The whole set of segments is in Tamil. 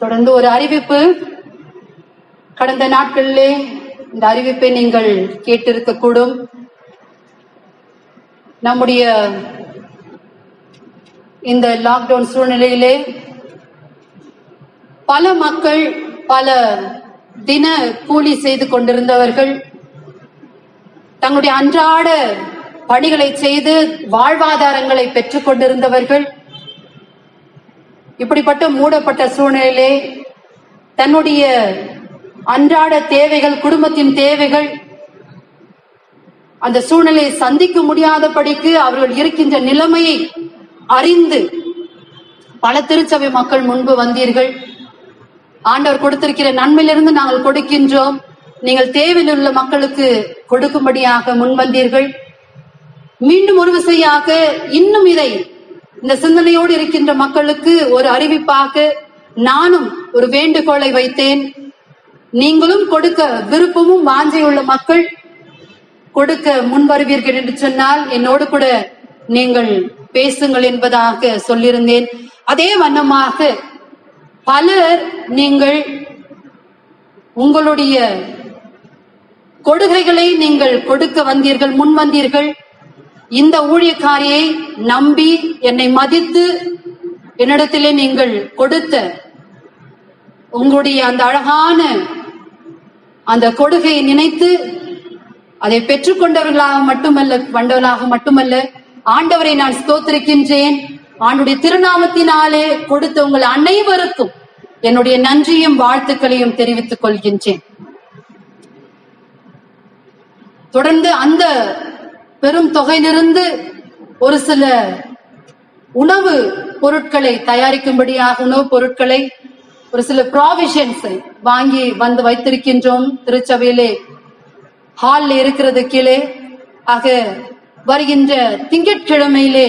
தொடர்ந்து ஒரு அறிவிப்பு கடந்த நாட்களிலே இந்த அறிவிப்பை நீங்கள் கேட்டிருக்க கூடும் நம்முடைய இந்த லாக்டவுன் சூழ்நிலையிலே பல மக்கள் பல தின கூலி செய்து கொண்டிருந்தவர்கள் தங்களுடைய அன்றாட பணிகளை செய்து வாழ்வாதாரங்களை பெற்றுக் கொண்டிருந்தவர்கள் இப்படிப்பட்ட மூடப்பட்ட சூழ்நிலையிலே தன்னுடைய அன்றாட தேவைகள் குடும்பத்தின் தேவைகள் அந்த சூழ்நிலையை சந்திக்க முடியாதபடிக்கு அவர்கள் இருக்கின்ற நிலைமையை அறிந்து பல திருச்சபை மக்கள் முன்பு வந்தீர்கள் ஆண்டவர் கொடுத்திருக்கிற நன்மையிலிருந்து நாங்கள் கொடுக்கின்றோம் நீங்கள் தேவையில் உள்ள மக்களுக்கு கொடுக்கும்படியாக முன்வந்தீர்கள் மீண்டும் ஒரு விசையாக இன்னும் இதை இந்த சிந்தனையோடு இருக்கின்ற மக்களுக்கு ஒரு அறிவிப்பாக நானும் ஒரு வேண்டுகோளை வைத்தேன் நீங்களும் கொடுக்க விருப்பமும் வாஞ்சையுள்ள மக்கள் கொடுக்க முன் வருவீர்கள் என்று சொன்னால் என்னோடு கூட நீங்கள் பேசுங்கள் என்பதாக சொல்லியிருந்தேன் அதே வண்ணமாக பலர் நீங்கள் உங்களுடைய கொடுகைகளை நீங்கள் கொடுக்க வந்தீர்கள் முன் வந்தீர்கள் இந்த ஊழியக்காரியை நம்பி என்னை மதித்து என்னிடத்திலே நீங்கள் கொடுத்த உங்களுடைய அந்த அழகான அந்த கொடுகையை நினைத்து அதை பெற்றுக்கொண்டவர்களாக மட்டுமல்ல வந்தவர்களாக மட்டுமல்ல ஆண்டவரை நான் ஸ்தோத்திருக்கின்றேன் ஆண்டுடைய திருநாமத்தினாலே கொடுத்த உங்கள் அனைவருக்கும் என்னுடைய நன்றியும் வாழ்த்துக்களையும் தெரிவித்துக் கொள்கின்றேன் தொடர்ந்து அந்த பெரும் தொகையிலிருந்து ஒரு சில உணவு பொருட்களை தயாரிக்கும்படியாக உணவுப் பொருட்களை ஒரு சில ப்ராவிஷன்ஸை வாங்கி வந்து வைத்திருக்கின்றோம் திருச்சபையிலே ஹால்ல இருக்கிறது கீழே ஆக வருகின்ற திங்கட்கிழமையிலே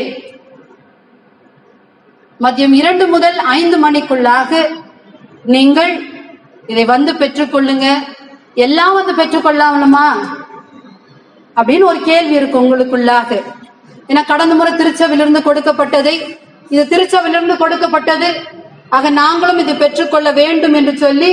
மதியம் இரண்டு முதல் ஐந்து மணிக்குள்ளாக நீங்கள் இதை வந்து பெற்றுக்கொள்ளுங்க எல்லாம் வந்து பெற்றுக்கொள்ளாமலுமா அப்படின்னு ஒரு கேள்வி இருக்கு உங்களுக்குள்ளாக ஏன்னா கடந்த முறை திருச்சபையிலிருந்து கொடுக்கப்பட்டதை இது திருச்சபையிலிருந்து கொடுக்கப்பட்டது ஆக நாங்களும் இது பெற்றுக்கொள்ள வேண்டும் என்று சொல்லி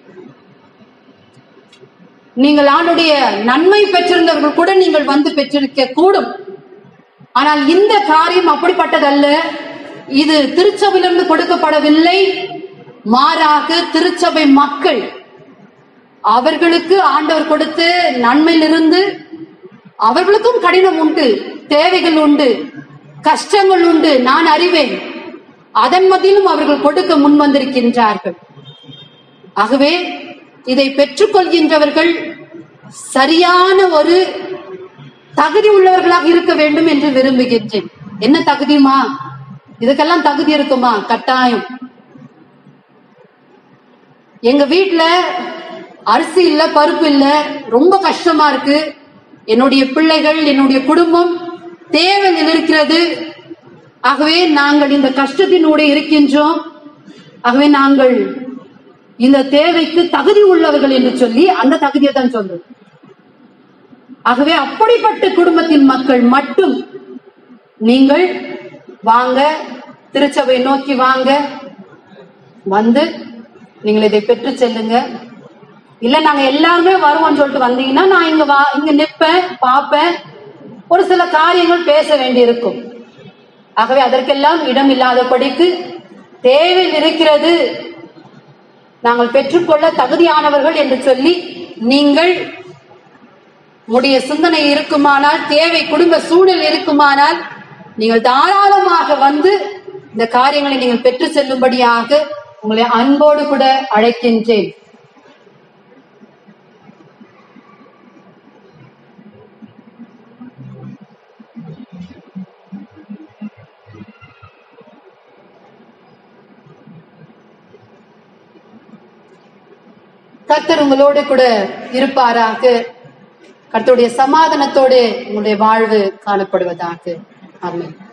நீங்கள் ஆண்டுடைய நன்மை பெற்றிருந்தவர்கள் கூட நீங்கள் வந்து பெற்றிருக்க கூடும் ஆனால் இந்த காரியம் அப்படிப்பட்டதல்ல இது திருச்சபையிலிருந்து கொடுக்கப்படவில்லை மாறாக திருச்சபை மக்கள் அவர்களுக்கு ஆண்டவர் கொடுத்த நன்மையிலிருந்து அவர்களுக்கும் கடினம் உண்டு தேவைகள் உண்டு கஷ்டங்கள் உண்டு நான் அறிவேன் அதன் மத்தியிலும் அவர்கள் கொடுக்க முன் வந்திருக்கின்றார்கள் ஆகவே இதை பெற்றுக்கொள்கின்றவர்கள் சரியான ஒரு தகுதி உள்ளவர்களாக இருக்க வேண்டும் என்று விரும்புகின்றேன் என்ன தகுதியுமா இதுக்கெல்லாம் தகுதி இருக்குமா கட்டாயம் எங்க வீட்ல அரிசி இல்ல பருப்பு இல்ல ரொம்ப கஷ்டமா இருக்கு என்னுடைய பிள்ளைகள் என்னுடைய குடும்பம் தேவையில் இருக்கிறது ஆகவே நாங்கள் இந்த கஷ்டத்தினூட இருக்கின்றோம் ஆகவே நாங்கள் இந்த தேவைக்கு தகுதி உள்ளவர்கள் என்று சொல்லி அந்த தகுதியை தான் சொல்றோம் ஆகவே அப்படிப்பட்ட குடும்பத்தின் மக்கள் மட்டும் நீங்கள் வாங்க திருச்சபை நோக்கி வாங்க வந்து நீங்கள் இதை பெற்று செல்லுங்க இல்ல நாங்க எல்லாருமே வருவோம்னு சொல்லிட்டு வந்தீங்கன்னா நான் இங்க வா இங்க நிப்பேன் பார்ப்பேன் ஒரு சில காரியங்கள் பேச வேண்டியிருக்கும் ஆகவே அதற்கெல்லாம் இடம் இல்லாதபடிக்கு தேவை இருக்கிறது நாங்கள் பெற்றுக்கொள்ள தகுதியானவர்கள் என்று சொல்லி நீங்கள் உடைய சிந்தனை இருக்குமானால் தேவை குடும்ப சூழல் இருக்குமானால் நீங்கள் தாராளமாக வந்து இந்த காரியங்களை நீங்கள் பெற்று செல்லும்படியாக உங்களை அன்போடு கூட அழைக்கின்றேன் கர்த்தர் உங்களோடு கூட இருப்பாராக கர்த்தருடைய சமாதானத்தோடு உங்களுடைய வாழ்வு காணப்படுவதாக ஆமென்